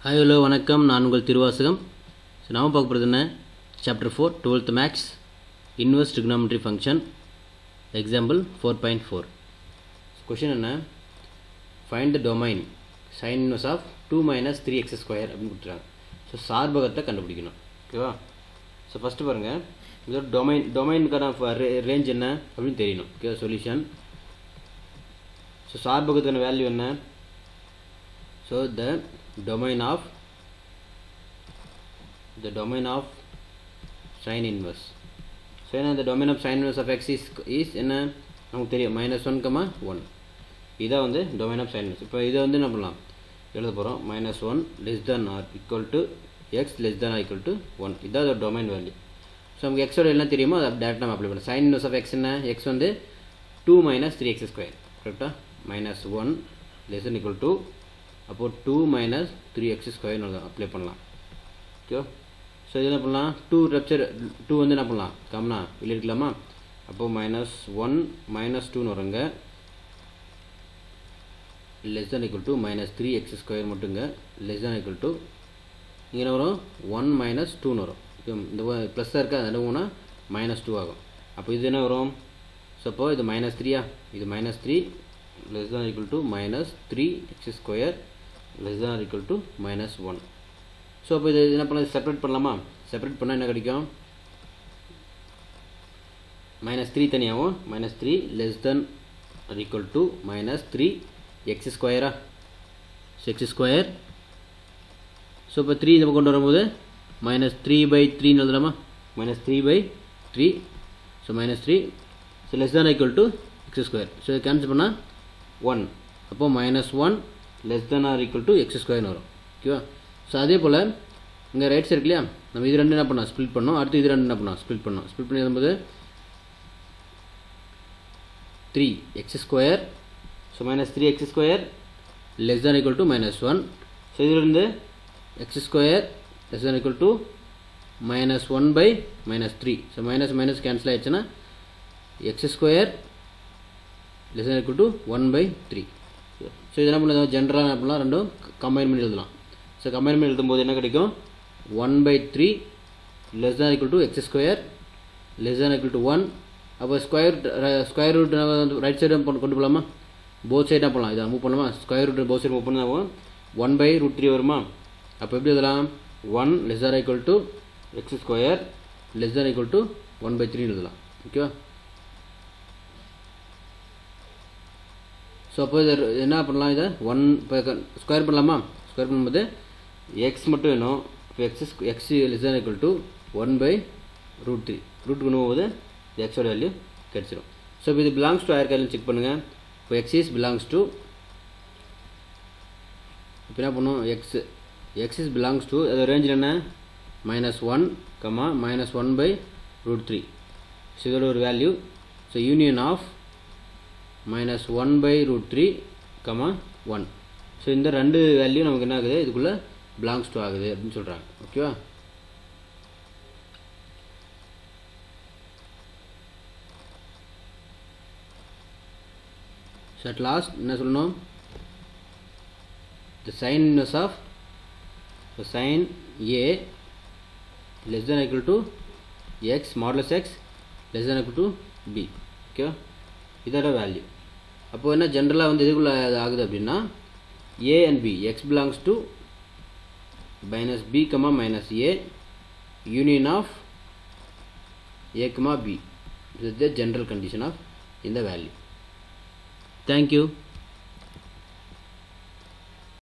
hi hello வணக்கம் நான் உங்கள் திருவாசகம் ஸோ நாம பார்க்க போகிறது என்ன chapter four twelfth maths inverse trigonometry function example four point four question என்ன find the domain sine inverse of two minus three X square அப்படின்னு கொடுத்துருக்காங்க ஸோ சார்பகத்தை கண்டுபிடிக்கணும் ஓகேவா ஸோ ஃபஸ்ட்டு பாருங்கள் இதோட டொமைன் டொமைனுக்கான ரேஞ்ச் என்ன அப்படின்னு தெரியணும் ஓகே சொல்யூஷன் ஸோ சார்பகத்துக்கான வேல்யூ என்ன so the domain of the domain of sin inverse so என்ன the domain of sin inverse of x is is என்ன நமக்கு தெரியும் மைனஸ் ஒன் கமா ஒன் இதான் வந்து domain of sin inverse இப்போ இதை வந்து என்ன பண்ணலாம் எழுத போகிறோம் minus one less than or equal to X less than or equal to one இதான் அதோட டொமைன் வேல்யூ ஸோ நமக்கு எக்ஸோட என்ன தெரியுமோ அதை டேரெக்டாக நம்ம அப்ளை பண்ணலாம் சைன் இன்வர்ஸ் ஆஃப் எக்ஸ் என்ன எக்ஸ் வந்து two minus three X square கரெக்டாக minus one less than equal to அப்போது டூ மைனஸ் த்ரீ எக்ஸ் ஸ்கொயர்னு அப்ளை பண்ணலாம் ஓகே ஸோ இது என்ன பண்ணலாம் டூ ரெப்சர் டூ வந்து என்ன பண்ணலாம் கம்னா வெளியே இருக்கலாமா அப்போது மைனஸ் ஒன் மைனஸ் டூன்னு வருங்க less than equal to minus three X square மட்டுங்க லெஸ் than equal டு இங்கே என்ன வரும் ஒன் மைனஸ் டூன்னு வரும் Okay, இந்த ப்ளஸ்ஸாக இருக்கா அது என்ன போனால் மைனஸ் டூ ஆகும் அப்போ இது என்ன வரும் ஸோ அப்போ இது மைனஸ் த்ரீயா இது minus three less than or equal to minus 3 x square less than or equal to minus 1 so அப்போ இது என்ன பண்ணலாம் செப்பரேட் பண்ணலாமா செப்பரேட் பண்ணால் என்ன கிடைக்கும் மைனஸ் த்ரீ தனியாகவும் minus three less than or equal to minus three X ஸ்கொயரா ஸோ எக்ஸ் ஸ்கொயர் ஸோ இப்போ த்ரீ நம்ம கொண்டு வரும்போது மைனஸ் த்ரீ பை த்ரீன்னு எழுதலாமா minus three by three so minus three so less than equal to X square so இது cancel பண்ணால் one அப்போது minus one less than or equal to X ஸ்கொயர்னு வரும் ஓகேவா ஸோ அதே போல் இங்கே ரைட் சைடு இல்லையா நம்ம இது ரெண்டு என்ன பண்ணோம் ஸ்ப்ளிட் பண்ணோம் அடுத்து இது ரெண்டு என்ன பண்ணோம் ஸ்ப்ளிட் பண்ணோம் ஸ்ப்ளிட் பண்ணி எழுதும்போது three X square so minus three X square less than equal to minus one so இதிலிருந்து X square less than equal to minus one by minus three so minus minus cancel ஆயிடுச்சுன்னா X square less than equal to one by three so இதெல்லாம் பண்ணலாம் ஜென்ரலாக என்ன பண்ணலாம் ரெண்டும் combine பண்ணி எழுதலாம் ஸோ கம்பைன் பண்ணி எழுதும்போது என்ன கிடைக்கும் one by three less than equal to X square less than equal to one அப்போ square square root right side கொண்டு போகலாமா போத் சைடாக போகலாம் இதை மூவ் பண்ணலாமா square root both side move பண்ணால் ஒன் பை ரூட் த்ரீ வருமா அப்போ எப்படி எழுதலாம் one less or equal to X square less than equal to one by த்ரீன்னு எழுதலாம் ஓகேவா ஸோ அப்போ இதை என்ன பண்ணலாம் இதை ஒன் இப்போ ஸ்கொயர் பண்ணலாமா ஸ்கொயர் பண்ணும்போது எக்ஸ் மட்டும் வேணும் இப்போ X X less than equal to one by root three root கொண்டு போகும்போது எக்ஸோட வேல்யூ கிடச்சிரும் ஸோ இப்போ இது பிலாங்ஸ் டு ஆயர் கையில் செக் பண்ணுங்கள் இப்போ எக்ஸ் இஸ் பிலாங்ஸ் டு இப்போ என்ன பண்ணும் X X is belongs to அது ரேஞ்சில் என்ன minus one comma minus one by root three so இதோட ஒரு value so union of minus one by root three comma one so இந்த ரெண்டு வேல்யூ நமக்கு என்ன ஆகுது இதுக்குள்ளே பிலாங்ஸ் டு ஆகுது அப்படின்னு சொல்கிறாங்க ஓகேவா ஸோ அட் லாஸ்ட் என்ன சொல்லணும் the sine inverse of sine A less than equal to X modulus X less than equal to B ஓகேவா இதோட வேல்யூ அப்போ என்ன ஜென்ரலாக வந்து இதுக்குள்ளே ஆகுது அப்படின்னா A and B X belongs to minus B comma minus A union of A comma B இது த ஜென்ரல் கண்டிஷன் ஆஃப் இந்த வேல்யூ தேங்க்யூ